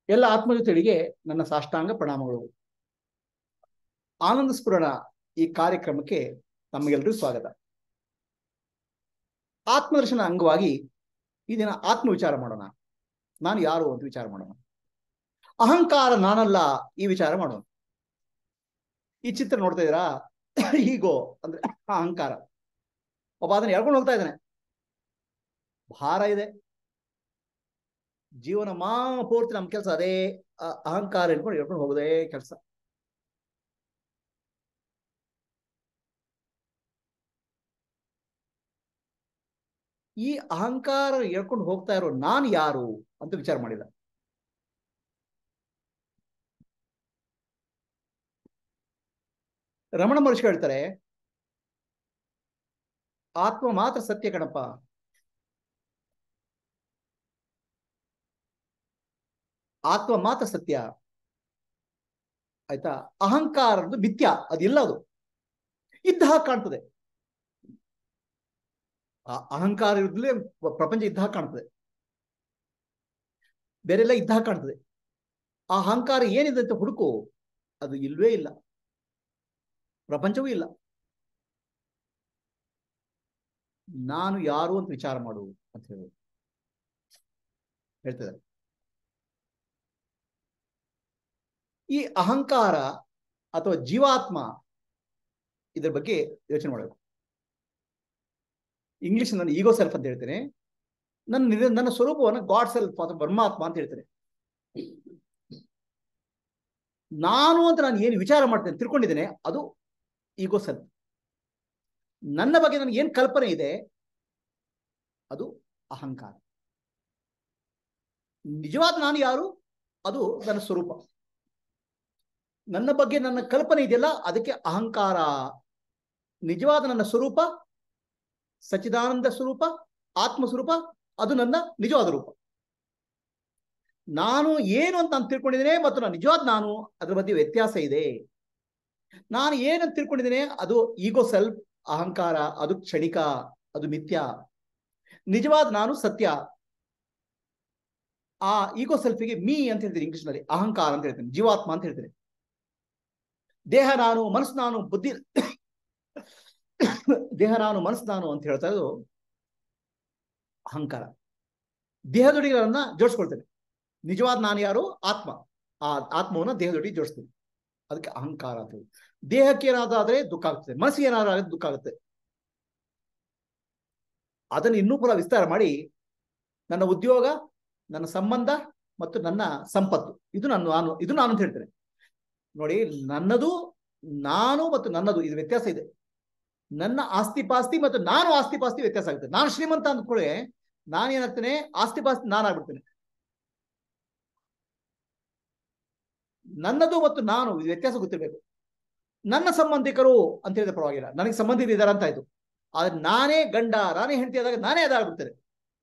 ಎಲ್ಲ ಆತ್ಮಜೊತೆಗಳಿಗೆ ನನ್ನ ಸಾಷ್ಟಾಂಗ ಪ್ರಣಾಮಗಳು ಆನಂದ ಸ್ಫುರಣ ಈ ಕಾರ್ಯಕ್ರಮಕ್ಕೆ ತಮಗೆಲ್ಲರಿಗೂ ಸ್ವಾಗತ ಆತ್ಮದರ್ಶನ ಅಂಗವಾಗಿ ಈ ದಿನ ಆತ್ಮ ವಿಚಾರ ಮಾಡೋಣ ನಾನು ಯಾರು ಅಂತ ವಿಚಾರ ಮಾಡೋಣ ಅಹಂಕಾರ ನಾನಲ್ಲ ಈ ವಿಚಾರ ಮಾಡೋಣ ಈ ಚಿತ್ರ ನೋಡ್ತಾ ಇದ್ದೀರಾ ಈಗೋ ಅಂದ್ರೆ ಅಹಂಕಾರ ಒಬ್ಬ ಅದನ್ನ ಎಳ್ಕೊಂಡು ಹೋಗ್ತಾ ಇದ್ದಾನೆ ಭಾರ ಇದೆ ಜೀವನ ಮಾ ಪೂರ್ತಿ ನಮ್ಮ ಕೆಲಸ ಅದೇ ಅ- ಅಹಂಕಾರ ಇಟ್ಕೊಂಡು ಹೇಳ್ಕೊಂಡು ಹೋಗೋದೇ ಕೆಲಸ ಈ ಅಹಂಕಾರ ಹೇಳ್ಕೊಂಡು ಹೋಗ್ತಾ ಇರೋ ನಾನು ಯಾರು ಅಂತ ವಿಚಾರ ಮಾಡಿದ ರಮಣ ಮಹರ್ಷಿ ಹೇಳ್ತಾರೆ ಆತ್ಮ ಮಾತ್ರ ಸತ್ಯ ಕಣಪ್ಪ ಆತ್ಮ ಮಾತ್ರ ಸತ್ಯ ಆಯ್ತಾ ಅಹಂಕಾರದ್ದು ಮಿಥ್ಯ ಅದಿಲ್ಲ ಅದು ಇದ್ದ ಹಾಗೆ ಕಾಣ್ತದೆ ಆ ಅಹಂಕಾರ ಇರುತ್ತಲೇ ಪ್ರಪಂಚ ಇದ್ದ ಹಾಗೆ ಕಾಣ್ತದೆ ಬೇರೆಲ್ಲ ಇದ್ದ ಹಾಗೆ ಕಾಣ್ತದೆ ಆ ಅಹಂಕಾರ ಏನಿದೆ ಅಂತ ಹುಡುಕು ಅದು ಇಲ್ವೇ ಇಲ್ಲ ಪ್ರಪಂಚವೂ ಇಲ್ಲ ನಾನು ಯಾರು ಅಂತ ವಿಚಾರ ಮಾಡು ಅಂತ ಹೇಳಿ ಹೇಳ್ತಿದ್ದಾರೆ ಈ ಅಹಂಕಾರ ಅಥವಾ ಜೀವಾತ್ಮ ಇದ್ರ ಬಗ್ಗೆ ಯೋಚನೆ ಮಾಡಬೇಕು ಇಂಗ್ಲಿಷ್ ನಾನು ಈಗೋ ಸೆಲ್ಫ್ ಅಂತ ಹೇಳ್ತೇನೆ ನನ್ನ ನಿರ- ನನ್ನ ಸ್ವರೂಪವನ್ನು ಗಾಡ್ ಸೆಲ್ಫ್ ಅಥವಾ ಪರಮಾತ್ಮ ಅಂತ ಹೇಳ್ತೇನೆ ನಾನು ಅಂತ ನಾನು ಏನು ವಿಚಾರ ಮಾಡ್ತೇನೆ ತಿಳ್ಕೊಂಡಿದ್ದೇನೆ ಅದು ಈಗೋ ಸೆಲ್ಫ್ ನನ್ನ ಬಗ್ಗೆ ನನಗೆ ಏನು ಕಲ್ಪನೆ ಇದೆ ಅದು ಅಹಂಕಾರ ನಿಜವಾದ ನಾನು ಯಾರು ಅದು ನನ್ನ ಸ್ವರೂಪ ನನ್ನ ಬಗ್ಗೆ ನನ್ನ ಕಲ್ಪನೆ ಇದೆಯಲ್ಲ ಅದಕ್ಕೆ ಅಹಂಕಾರ ನಿಜವಾದ ನನ್ನ ಸ್ವರೂಪ ಸಚ್ಚಿದಾನಂದ ಸ್ವರೂಪ ಆತ್ಮ ಸ್ವರೂಪ ಅದು ನನ್ನ ನಿಜವಾದ ರೂಪ ನಾನು ಏನು ಅಂತ ನಾನು ತಿಳ್ಕೊಂಡಿದ್ದೇನೆ ಮತ್ತು ನಾನು ನಿಜವಾದ ನಾನು ಅದ್ರ ಮಧ್ಯೆ ವ್ಯತ್ಯಾಸ ಇದೆ ನಾನು ಏನಂತ ತಿಳ್ಕೊಂಡಿದ್ದೇನೆ ಅದು ಈಗೋ ಸೆಲ್ಫ್ ಅಹಂಕಾರ ಅದು ಕ್ಷಣಿಕ ಅದು ಮಿಥ್ಯ ನಿಜವಾದ ನಾನು ಸತ್ಯ ಆ ಈಗೋ ಸೆಲ್ಫಿಗೆ ಮೀ ಅಂತ ಹೇಳ್ತೀನಿ ಇಂಗ್ಲಿಷ್ ನಲ್ಲಿ ಅಹಂಕಾರ ಅಂತ ಹೇಳ್ತೀನಿ ಜೀವಾತ್ಮ ಅಂತ ಹೇಳ್ತೀನಿ ದೇಹ ನಾನು ಮನಸ್ಸು ನಾನು ಬುದ್ಧಿ ದೇಹ ನಾನು ಮನಸ್ಸು ನಾನು ಅಂತ ಹೇಳ್ತಾ ಇರೋದು ಅಹಂಕಾರ ದೇಹದೊಡಿಗಳನ್ನ ಜೋಡಿಸ್ಕೊಳ್ತೇನೆ ನಿಜವಾದ ನಾನು ಯಾರು ಆತ್ಮ ಆ ಆತ್ಮವನ್ನ ದೇಹದೊಟ್ಟಿಗೆ ಜೋಡಿಸ್ತೀನಿ ಅದಕ್ಕೆ ಅಹಂಕಾರ ಅಂತ ಹೇಳಿ ದೇಹಕ್ಕೆ ಏನಾದ್ರೂ ಆದ್ರೆ ದುಃಖ ಆಗ್ತದೆ ಮನಸ್ಸಿಗೆ ಏನಾದ್ರೂ ಆದ್ರೆ ದುಃಖ ಆಗುತ್ತೆ ಅದನ್ನು ಇನ್ನೂ ಕೂಡ ವಿಸ್ತಾರ ಮಾಡಿ ನನ್ನ ಉದ್ಯೋಗ ನನ್ನ ಸಂಬಂಧ ಮತ್ತು ನನ್ನ ಸಂಪತ್ತು ಇದು ನನ್ನ ನಾನು ಇದು ನಾನು ಅಂತ ಹೇಳ್ತೇನೆ ನೋಡಿ ನನ್ನದು ನಾನು ಮತ್ತು ನನ್ನದು ಇದು ವ್ಯತ್ಯಾಸ ಇದೆ ನನ್ನ ಆಸ್ತಿ ಪಾಸ್ತಿ ಮತ್ತು ನಾನು ಆಸ್ತಿ ಪಾಸ್ತಿ ವ್ಯತ್ಯಾಸ ಆಗುತ್ತೆ ನಾನು ಶ್ರೀಮಂತ ಅಂದ್ಕೊಳ್ಳಿ ನಾನೇನಾಗ್ತೇನೆ ಆಸ್ತಿ ಪಾಸ್ತಿ ನಾನಾಗ್ಬಿಡ್ತೇನೆ ನನ್ನದು ಮತ್ತು ನಾನು ಇದು ವ್ಯತ್ಯಾಸ ಗೊತ್ತಿರಬೇಕು ನನ್ನ ಸಂಬಂಧಿಕರು ಅಂತ ಹೇಳಿದ್ರೆ ಪರವಾಗಿಲ್ಲ ನನಗೆ ಸಂಬಂಧಿಕರು ಇದ್ದಾರೆ ಅಂತ ಆಯ್ತು ಆದ್ರೆ ನಾನೇ ಗಂಡ ನಾನೇ ಹೆಂಡತಿ ಆದಾಗ ನಾನೇ ಅದಾಗ್ಬಿಡ್ತೇನೆ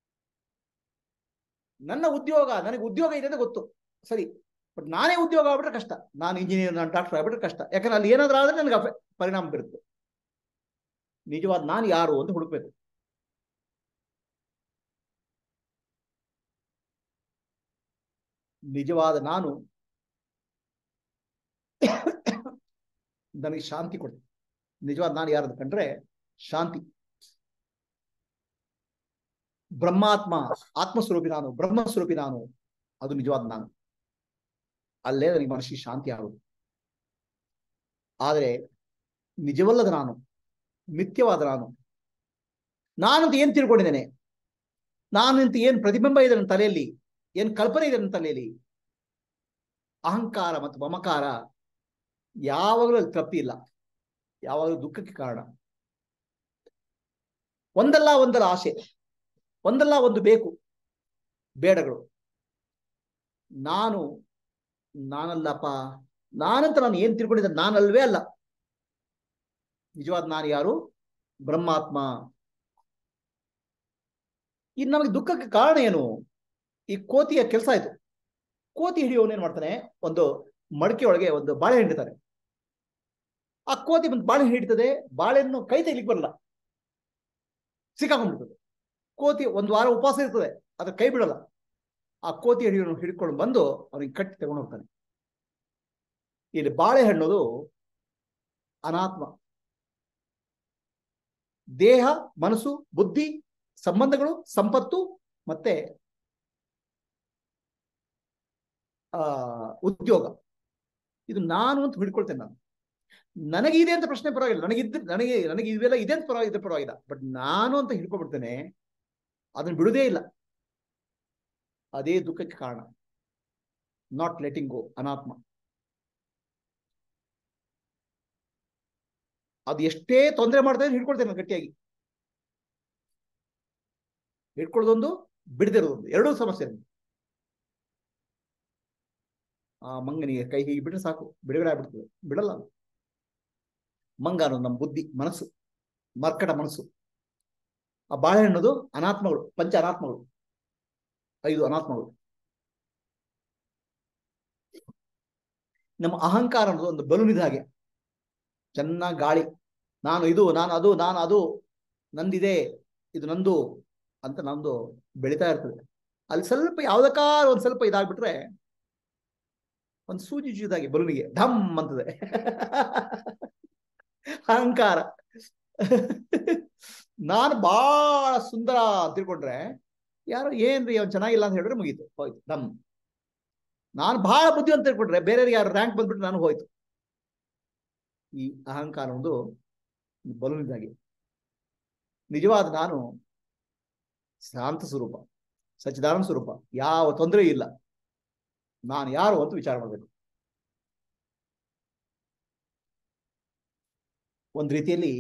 ನನ್ನ ಉದ್ಯೋಗ ನನಗೆ ಉದ್ಯೋಗ ಇದೆ ಅಂತ ಗೊತ್ತು ಸರಿ ಬಟ್ ನಾನೇ ಉದ್ಯೋಗ ಆಗ್ಬಿಟ್ರೆ ಕಷ್ಟ ನಾನು ಇಂಜಿನಿಯರ್ ನಾನು ಡಾಕ್ಟರ್ ಆಗ್ಬಿಟ್ರೆ ಕಷ್ಟ ಯಾಕಂದ್ರೆ ಅಲ್ಲಿ ಏನಾದ್ರೂ ಆದ್ರೆ ನನಗೆ ಅಫೆ- ಪರಿಣಾಮ ಬೀರುತ್ತೆ ನಿಜವಾದ ನಾನು ಯಾರು ಅಂತ ಹುಡುಕ್ಬೇಕು ನಿಜವಾದ ನಾನು ನನಗೆ ಶಾಂತಿ ಕೊಡ್ತೀನಿ ನಿಜವಾದ ನಾನು ಯಾರು ಅಂತ ಕಂಡ್ರೆ ಶಾಂತಿ ಬ್ರಹ್ಮಾತ್ಮ ಆತ್ಮಸ್ವರೂಪಿ ನಾನು ಬ್ರಹ್ಮಸ್ವರೂಪಿ ನಾನು ಅದು ನಿಜವಾದ ನಾನು ಅಲ್ಲೇ ನನಗೆ ಮನಸ್ಸಿಗೆ ಶಾಂತಿ ಆಗುದು ಆದರೆ ನಿಜವಲ್ಲದ ನಾನು ಮಿಥ್ಯವಾದ ನಾನು ನಾನಂತ ಏನ್ ತಿಳ್ಕೊಂಡಿದ್ದೇನೆ ನಾನು ಅಂತ ಏನ್ ಪ್ರತಿಬಿಂಬ ಇದೆ ನನ್ನ ತಲೆಯಲ್ಲಿ ಏನ್ ಕಲ್ಪನೆ ಇದೆ ನನ್ನ ತಲೆಯಲ್ಲಿ ಅಹಂಕಾರ ಮತ್ತು ಮಮಕಾರ ಯಾವಾಗಲೂ ಅಲ್ಲಿ ತೃಪ್ತಿ ಇಲ್ಲ ಯಾವಾಗಲೂ ದುಃಖಕ್ಕೆ ಕಾರಣ ಒಂದಲ್ಲ ಒಂದಲ್ಲ ಆಸೆ ಒಂದಲ್ಲ ಒಂದು ಬೇಕು ಬೇಡಗಳು ನಾನು ನಾನಲ್ಲಪ್ಪ ನಾನಂತ ನಾನು ಏನ್ ತಿಳ್ಕೊಂಡಿದ್ದೆ ನಾನಲ್ವೇ ಅಲ್ಲ ನಿಜವಾದ ನಾನು ಯಾರು ಬ್ರಹ್ಮಾತ್ಮ ಇನ್ನು ನಮಗೆ ದುಃಖಕ್ಕೆ ಕಾರಣ ಏನು ಈ ಕೋತಿಯ ಕೆಲಸ ಆಯ್ತು ಕೋತಿ ಹಿಡಿಯೋನು ಏನ್ ಮಾಡ್ತಾನೆ ಒಂದು ಮಡಕೆ ಒಳಗೆ ಒಂದು ಬಾಳೆಹಣ್ಣು ಹಿಡಿತಾನೆ ಆ ಕೋತಿ ಬಂದು ಬಾಳೆಹಣ್ಣು ಹಿಡಿತದೆ ಬಾಳೆಹಣ್ಣು ಕೈ ತೆಗಿಲಿಕ್ಕೆ ಬರಲ್ಲ ಸಿಕ್ಕಾಕೊಂಡ್ಬಿಡ್ತದೆ ಕೋತಿ ಒಂದು ವಾರ ಉಪವಾಸ ಇರ್ತದೆ ಅದ್ರ ಕೈ ಬಿಡಲ್ಲ ಆ ಕೋತಿ ಹಿಡಿಯೋನು ಹಿಡ್ಕೊಂಡು ಬಂದು ಅವನಿಗೆ ಕಟ್ಟಿ ತಗೊಂಡು ಹೋಗ್ತಾನೆ ಇಲ್ಲಿ ಬಾಳೆಹಣ್ಣದು ಅನಾತ್ಮ ದೇಹ ಮನಸ್ಸು ಬುದ್ಧಿ ಸಂಬಂಧಗಳು ಸಂಪತ್ತು ಮತ್ತೆ ಆ ಉದ್ಯೋಗ ಇದು ನಾನು ಅಂತ ಹಿಡ್ಕೊಳ್ತೇನೆ ನಾನು ನನಗೆ ಇದೆ ಅಂತ ಪ್ರಶ್ನೆ ಪರವಾಗಿಲ್ಲ ನನಗಿದ್ದ ನನಗೆ ನನಗೆ ಇವೆಲ್ಲ ಇದೆ ಅಂತ ಪರವಾಗಿದ್ದ ಪರವಾಗಿಲ್ಲ ಬಟ್ ನಾನು ಅಂತ ಹಿಡ್ಕೊಬಿಡ್ತೇನೆ ಅದನ್ನ ಬಿಡುದೇ ಇಲ್ಲ ಅದೇ ದುಃಖಕ್ಕೆ ಕಾರಣ ನಾಟ್ ಲೆಟಿಂಗ್ ಗೋ ಅನಾತ್ಮ ಅದು ಎಷ್ಟೇ ತೊಂದರೆ ಮಾಡ್ತಾರೆ ಹಿಡ್ಕೊಳ್ತೇನೆ ನಾನು ಗಟ್ಟಿಯಾಗಿ ಹಿಡ್ಕೊಳ್ಳೋದೊಂದು ಬಿಡದಿರೋದೊಂದು ಎರಡೂ ಸಮಸ್ಯೆ ನನಗೆ. ಆ ಮಂಗನಿಗೆ ಕೈ ಹೀಗೆ ಬಿಟ್ರೆ ಸಾಕು ಬಿಡುಗಡೆ ಆಗ್ಬಿಡ್ತದೆ ಬಿಡಲ್ಲ ಅದು. ಮಂಗ ಅನ್ನೋದು ನಮ್ಮ ಬುದ್ಧಿ ಮನಸ್ಸು ಮರ್ಕಟ ಮನಸ್ಸು ಆ ಬಾಳೆಹಣ್ಣದು ಅನಾತ್ಮಗಳು ಪಂಚ ಅನಾತ್ಮಗಳು ಐದು ಅನಾತ್ಮಗಳು ನಮ್ಮ ಅಹಂಕಾರ ಅನ್ನೋದು ಒಂದು ಬಲೂನಿದ ಹಾಗೆ ಚೆನ್ನಾಗಿ ಗಾಳಿ ನಾನು ಇದು ನಾನು ಅದು ನಾನು ಅದು ನಂದಿದೆ ಇದು ನಂದು ಅಂತ ನಂದು ಬೆಳೀತಾ ಇರ್ತದೆ ಅಲ್ಲಿ ಸ್ವಲ್ಪ ಯಾವ್ದಕ್ಕಾರ ಒಂದ್ ಸ್ವಲ್ಪ ಇದಾಗ್ಬಿಟ್ರೆ ಒಂದು ಸೂಜಿ ಜುದಾಗಿ ಬಲೂನಿಗೆ ಢಮ್ ಅಂತದೆ ಅಹಂಕಾರ ನಾನು ಬಹಳ ಸುಂದರ ಅಂತ ತಿಳ್ಕೊಂಡ್ರೆ ಯಾರು ಏನ್ರಿ ಅವ್ನು ಚೆನ್ನಾಗಿಲ್ಲ ಅಂತ ಹೇಳಿದ್ರೆ ಮುಗೀತು ಹೋಯ್ತು ಡಮ್ ನಾನು ಬಹಳ ಬುದ್ಧಿ ಅಂತ ತಿಳ್ಕೊಂಡ್ರೆ ಬೇರೆಯವ್ರಿಗೆ ಯಾರು ರ್ಯಾಂಕ್ ಬಂದ್ಬಿಟ್ಟು ನಾನು ಹೋಯ್ತು ಈ ಅಹಂಕಾರ ಒಂದು ಬಲೂನಿದ್ದಾಗಿ ನಿಜವಾದ ನಾನು ಶಾಂತ ಸ್ವರೂಪ ಸಚ್ಚಿದಾನಂದ ಸ್ವರೂಪ ಯಾವ ತೊಂದರೆ ಇಲ್ಲ ನಾನು ಯಾರು ಅಂತ ವಿಚಾರ ಮಾಡಬೇಕು ಒಂದು ರೀತಿಯಲ್ಲಿ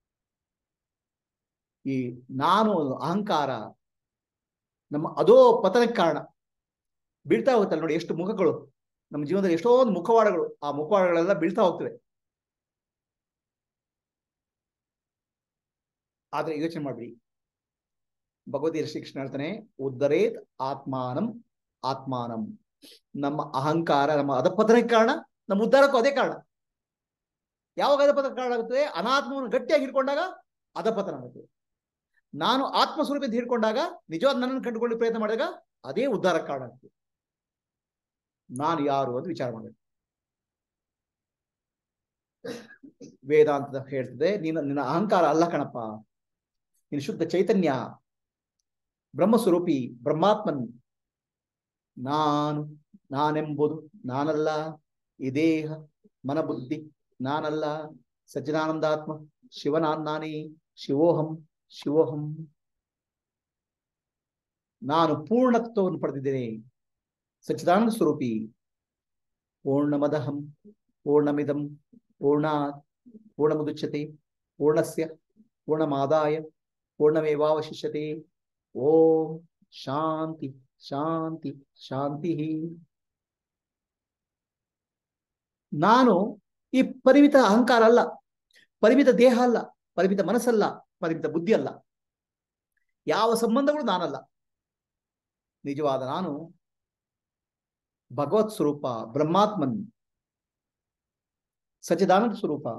ಈ ನಾನು ಅಹಂಕಾರ ನಮ್ಮ ಅದೋ ಪತನಕ್ಕೆ ಕಾರಣ ಬೀಳ್ತಾ ಹೋಗುತ್ತಲ್ಲ ನೋಡಿ ಎಷ್ಟು ಮುಖಗಳು ನಮ್ಮ ಜೀವನದಲ್ಲಿ ಎಷ್ಟೊಂದು ಮುಖವಾಡಗಳು ಆ ಮುಖವಾಡಗಳೆಲ್ಲ ಬೀಳ್ತಾ ಹೋಗ್ತವೆ ಆದ್ರೆ ಯೋಚನೆ ಮಾಡ್ಬಿಡಿ ಭಗವತಿ ಶ್ರೀಕೃಷ್ಣ ಹೇಳ್ತಾನೆ ಉದ್ದರೇತ್ ಆತ್ಮಾನಂ ಆತ್ಮಾನಂ ನಮ್ಮ ಅಹಂಕಾರ ನಮ್ಮ ಅಧಪತನಕ್ಕೆ ಕಾರಣ ನಮ್ಮ ಉದ್ಧಾರಕ್ಕೂ ಅದೇ ಕಾರಣ ಯಾವಾಗ ಅಧಪತನ ಕಾರಣ ಆಗುತ್ತದೆ ಅನಾತ್ಮವನ್ನು ಗಟ್ಟಿಯಾಗಿ ಹಿಡ್ಕೊಂಡಾಗ ಅಧಪತನ ಆಗುತ್ತದೆ ನಾನು ಆತ್ಮ ಸ್ವರೂಪದಿಂದ ಹಿಡ್ಕೊಂಡಾಗ ನಿಜವಾದ ನನ್ನನ್ನು ಕಂಡುಕೊಳ್ಳಿ ಪ್ರಯತ್ನ ಮಾಡಿದಾಗ ಅದೇ ಉದ್ಧಾರಕ್ಕೆ ಕಾರಣ ಆಗ್ತದೆ ನಾನು ಯಾರು ಅಂತ ವಿಚಾರ ಮಾಡಬೇಕು ವೇದಾಂತ ಹೇಳ್ತದೆ ನೀನು ನಿನ್ನ ಅಹಂಕಾರ ಅಲ್ಲ ಕಣಪ್ಪ ನೀನು ಶುದ್ಧ ಚೈತನ್ಯ ಬ್ರಹ್ಮಸ್ವರೂಪಿ ಬ್ರಹ್ಮಾತ್ಮನ್ ನಾನು ನಾನೆಂಬುದು ನಾನಲ್ಲ ಈ ದೇಹ ಮನಬುದ್ಧಿ ನಾನಲ್ಲ ಸಜ್ಜನಾನಂದಾತ್ಮ ಶಿವನಾನ್ ನಾನೇ ಶಿವೋಹಂ ಶಿವೋಹಂ ನಾನು ಪೂರ್ಣತ್ವವನ್ನು ಪಡೆದಿದ್ದೇನೆ ಸಚ್ಚಿದಾನಂದ ಸ್ವರೂಪಿ ಪೂರ್ಣಮದಹಂ ಪೂರ್ಣಮಿದಂ ಪೂರ್ಣಾತ್ ಪೂರ್ಣಮುದುಚ್ಯತೆ ಪೂರ್ಣಸ್ಯ ಪೂರ್ಣಮಾದಾಯ ಪೂರ್ಣಮೇವಾವಶಿಷ್ಯತೆ ಓಂ ಶಾಂತಿ ಶಾಂತಿ ಶಾಂತಿ ನಾನು ಈ ಪರಿಮಿತ ಅಹಂಕಾರ ಅಲ್ಲ ಪರಿಮಿತ ದೇಹ ಅಲ್ಲ ಪರಿಮಿತ ಮನಸ್ಸಲ್ಲ ಪರಿಮಿತ ಬುದ್ಧಿ ಅಲ್ಲ ಯಾವ ಸಂಬಂಧಗಳು ನಾನಲ್ಲ ನಿಜವಾದ ನಾನು ಭಗವತ್ ಸ್ವರೂಪ ಬ್ರಹ್ಮಾತ್ಮನ್ ಸಚ್ಚಿದಾನಂದ ಸ್ವರೂಪ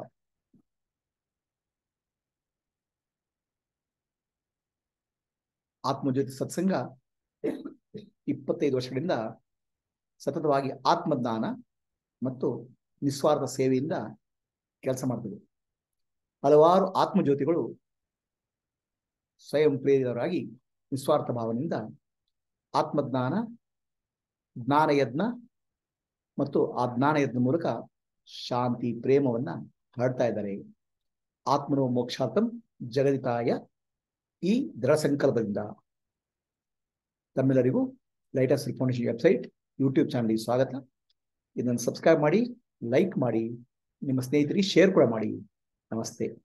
ಆತ್ಮಜ್ಯೋತಿ ಸತ್ಸಂಗ ಇಪ್ಪತ್ತೈದು ವರ್ಷಗಳಿಂದ ಸತತವಾಗಿ ಆತ್ಮಜ್ಞಾನ ಮತ್ತು ನಿಸ್ವಾರ್ಥ ಸೇವೆಯಿಂದ ಕೆಲಸ ಮಾಡ್ತಿದೆ ಹಲವಾರು ಆತ್ಮಜ್ಯೋತಿಗಳು ಸ್ವಯಂ ಪ್ರೇರಿತರಾಗಿ ನಿಸ್ವಾರ್ಥ ಭಾವನೆಯಿಂದ ಆತ್ಮಜ್ಞಾನ ಜ್ಞಾನಯಜ್ಞ ಮತ್ತು ಆ ಜ್ಞಾನಯಜ್ಞ ಮೂಲಕ ಶಾಂತಿ ಪ್ರೇಮವನ್ನ ಹರಡ್ತಾ ಇದ್ದಾರೆ ಆತ್ಮನೋ ಮೋಕ್ಷಾರ್ಥಂ ಜಗದಿತಾಯ ಈ ದೃಢ ಸಂಕಲ್ಪದಿಂದ ತಮ್ಮೆಲ್ಲರಿಗೂ light of foundation website YouTube ಚಾನಲ್ಗೆ ಸ್ವಾಗತ ಇದನ್ನು ಸಬ್ಸ್ಕ್ರೈಬ್ ಮಾಡಿ ಲೈಕ್ ಮಾಡಿ ನಿಮ್ಮ ಸ್ನೇಹಿತರಿಗೆ ಶೇರ್ ಕೂಡ ಮಾಡಿ ನಮಸ್ತೆ